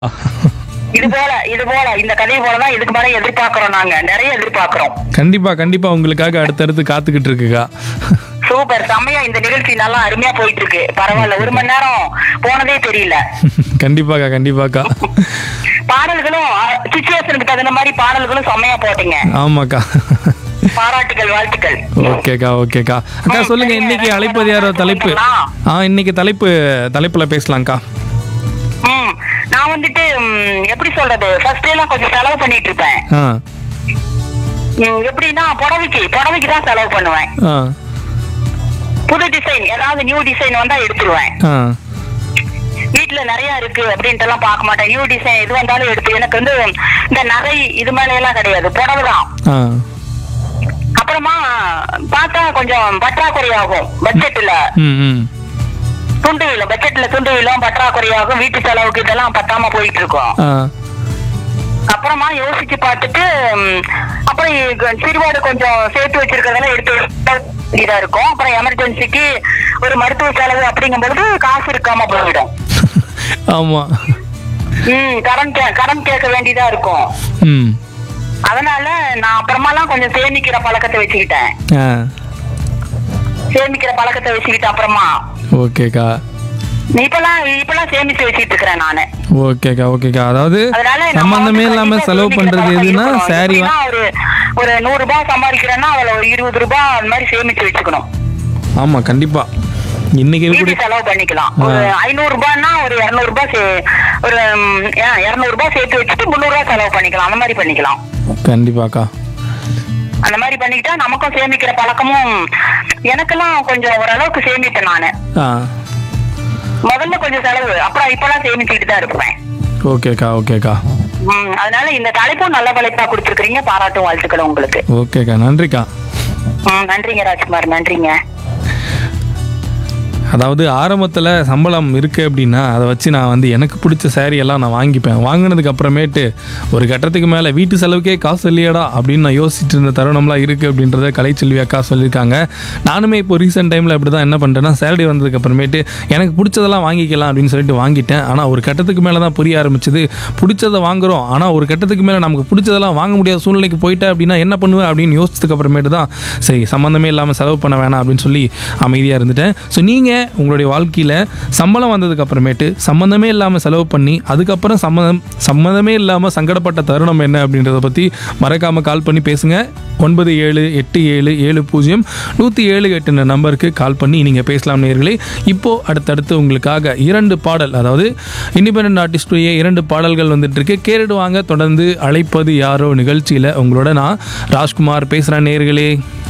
இது போல இது போல இந்த கதை போலதான் இதுக்கு மேல எதிர்பார்க்கிறோம் நாங்க நிறைய எதிர்பார்க்கிறோம் கண்டிப்பா கண்டிப்பா உங்களுக்காக அடுத்தடுத்து காத்துக்கிட்டு இருக்குக்கா சூப்பர் செம்மையா இந்த நிகழ்ச்சி நல்லா அருமையா போயிட்டு இருக்கு பரவாயில்ல ஒரு மணி நேரம் போனதே தெரியல கண்டிப்பாக்கா கண்டிப்பாக்கா பாடல்களும் சுச்சுவேஷனுக்கு தகுந்த மாதிரி பாடல்களும் செம்மையா போட்டீங்க ஆமாக்கா பாராட்டுகள் வாழ்த்துக்கள் ஓகேக்கா ஓகேக்கா அக்கா சொல்லுங்க இன்னைக்கு அழைப்பது யாரோ தலைப்பு ஆ இன்னைக்கு தலைப்பு தலைப்புல பேசலாம்க்கா ம் நான் வந்துட்டு ம், எப்படி சொல்றது ஃபர்ஸ்ட் எல்லாம் கொஞ்சம் செலவு பண்ணிட்டு இருப்பேன் ஆ ம், எப்படின்னா புடவைக்கு புடவைக்கு தான் செலவு பண்ணுவேன் ஆ புது டிசைன் ஏதாவது நியூ டிசைன் வந்தா எடுத்துருவேன் ஆ வீட்டுல நிறைய இருக்கு அப்படின்ட்டு எல்லாம் பார்க்க மாட்டேன் நியூ டிசைன் எது வந்தாலும் எடுத்து எனக்கு வந்து இந்த நகை இது மேல எல்லாம் கிடையாது புடவை தான் ஆ அப்புறமா பார்த்தா கொஞ்சம் பற்றாக்குறை ஆகும் பட்ஜெட்ல ம் ம் துண்டு வீலம் பட்ஜெட்ல துண்டு வீலம் பற்றாக்குறையாகும் வீட்டு செலவுக்கு இதெல்லாம் பத்தாம போயிட்டு இருக்கோம் ஆ அப்புறமா யோசிச்சு பார்த்துட்டு ம், அப்புறம் இ- சிறுவாடு கொஞ்சம் சேர்த்து வச்சிருக்கிறதெல்லாம் எடுத்து வைக்க வேண்டியதா இருக்கும் அப்புறம் எமர்ஜென்சிக்கு ஒரு மருத்துவ செலவு அப்படிங்கும் பொழுது காசு இருக்காம போயிடும் ஆமா ம் கடன் கே- கடன் கேட்க வேண்டியதா இருக்கும் ம் அதனால நான் அப்புறமாலாம் கொஞ்சம் சேமிக்கிற பழக்கத்தை வச்சுக்கிட்டேன் ஆ சேமிக்கிற பழக்கத்தை வச்சுக்கிட்டேன் அப்புறமா ஓகேக்கா இப்பெல்லாம் இப்பெல்லாம் சேமிச்சு வச்சுட்டு இருக்கிறேன் நானு ஓகேக்கா ஓகேக்கா அதாவது அதனால நம்ம சம்பந்தமே வந்து இல்லாம கண்டிப்பா செலவு சேமிக்கிற பண்றது பழக்கம் எதுனா இருக்கணும். சாரி எப்படின்னா ஒரு ஒரு நூறு ரூபாய் சம்பாதிக்கிறேன்னா அதுல ஒரு இருபது ரூபாய் அந்த மாதிரி சேமிச்சு வச்சுக்கணும் ஆமா கண்டிப்பா இன்னைக்கு வீட்டு இருக்கக்கூடிய செலவு பண்ணிக்கலாம் ஒரு ஐநூறு ரூபாய்னா ஒரு இருநூறு ரூபாய் சே- ஒரு இருநூறு ரூபாய் சேர்த்து வச்சுட்டு முந்நூறு ரூபாய் செலவு பண்ணிக்கலாம் அந்த மாதிரி பண்ணிக்கலாம் கண்டிப்பாக்கா அந்த மாதிரி பண்ணிக்கிட்டா நமக்கும் சேமிக்கிற பழக்கமும் எனக்கெல்லாம் கொஞ்சம் ஓரளவுக்கு சேமிப்பேன் நானு ஆ முதல்ல கொஞ்சம் செலவு அப்புறம் இப்பெல்லாம் சேமிச்சுக்கிட்டு தான் இருப்பேன் ஓகேக்கா ஓகேக்கா ம், அதனால இந்த தலைப்பும் நல்ல தலைப்பா கொடுத்துருக்கீங்க பாராட்டும் வாழ்த்துக்கள் உங்களுக்கு ஓகேக்கா நன்றிக்கா ம், நன்றிங்க ராஜ்குமார் நன்றிங்க அதாவது ஆரம்பத்தில் சம்பளம் இருக்குது அப்படின்னா அதை வச்சு நான் வந்து எனக்கு பிடிச்ச saree எல்லாம் நான் வாங்கிப்பேன் வாங்கினதுக்கு அப்புறமேட்டு ஒரு கட்டத்துக்கு மேலே வீட்டு செலவுக்கே காசு இல்லையடா அப்படின்னு நான் யோசிச்சுட்டு இருந்த தருணம்லாம் இருக்குது அப்படின்றத கலைச்செல்வி அக்கா சொல்லியிருக்காங்க நானுமே இப்போ ரீசெண்ட் டைமில் அப்படி தான் என்ன பண்ணுறேன்னா சேலரி வந்ததுக்கு அப்புறமேட்டு எனக்கு பிடிச்சதெல்லாம் வாங்கிக்கலாம் அப்படின்னு சொல்லிட்டு வாங்கிட்டேன் ஆனால் ஒரு கட்டத்துக்கு மேலே தான் புரிய ஆரம்பிச்சது பிடிச்சதை வாங்குறோம் ஆனால் ஒரு கட்டத்துக்கு மேலே நமக்கு பிடிச்சதெல்லாம் வாங்க முடியாத சூழ்நிலைக்கு போயிட்டேன் அப்படின்னா என்ன பண்ணுவேன் அப்படின்னு யோசிச்சதுக்கு அப்புறமேட்டு தான் சரி சம்மந்தமே இல்லாமல் செலவு பண்ண வேணாம் அப்படின்னு சொல்லி அமைதியாக இருந்துட்டேன் ஸோ நீங்கள் உங்களுடைய வாழ்க்கையில் சம்பளம் வந்ததுக்கு அப்புறமேட்டு சம்மந்தமே இல்லாமல் செலவு பண்ணி அதுக்கப்புறம் சம்மதம் சம்மந்தமே இல்லாமல் சங்கடப்பட்ட தருணம் என்ன அப்படின்றத பற்றி மறக்காமல் கால் பண்ணி பேசுங்க ஒன்பது ஏழு எட்டு ஏழு ஏழு பூஜ்ஜியம் நூற்றி ஏழு எட்டுன்ற நம்பருக்கு கால் பண்ணி நீங்கள் பேசலாம் நேர்களே இப்போது அடுத்தடுத்து உங்களுக்காக இரண்டு பாடல் அதாவது இண்டிபெண்ட் ஆர்டிஸ்டுடைய இரண்டு பாடல்கள் வந்துட்டு இருக்கு கேட்டுட்டு வாங்க தொடர்ந்து அழைப்பது யாரோ நிகழ்ச்சியில் உங்களோட நான் ராஜ்குமார் பேசுகிறேன் நேர்களே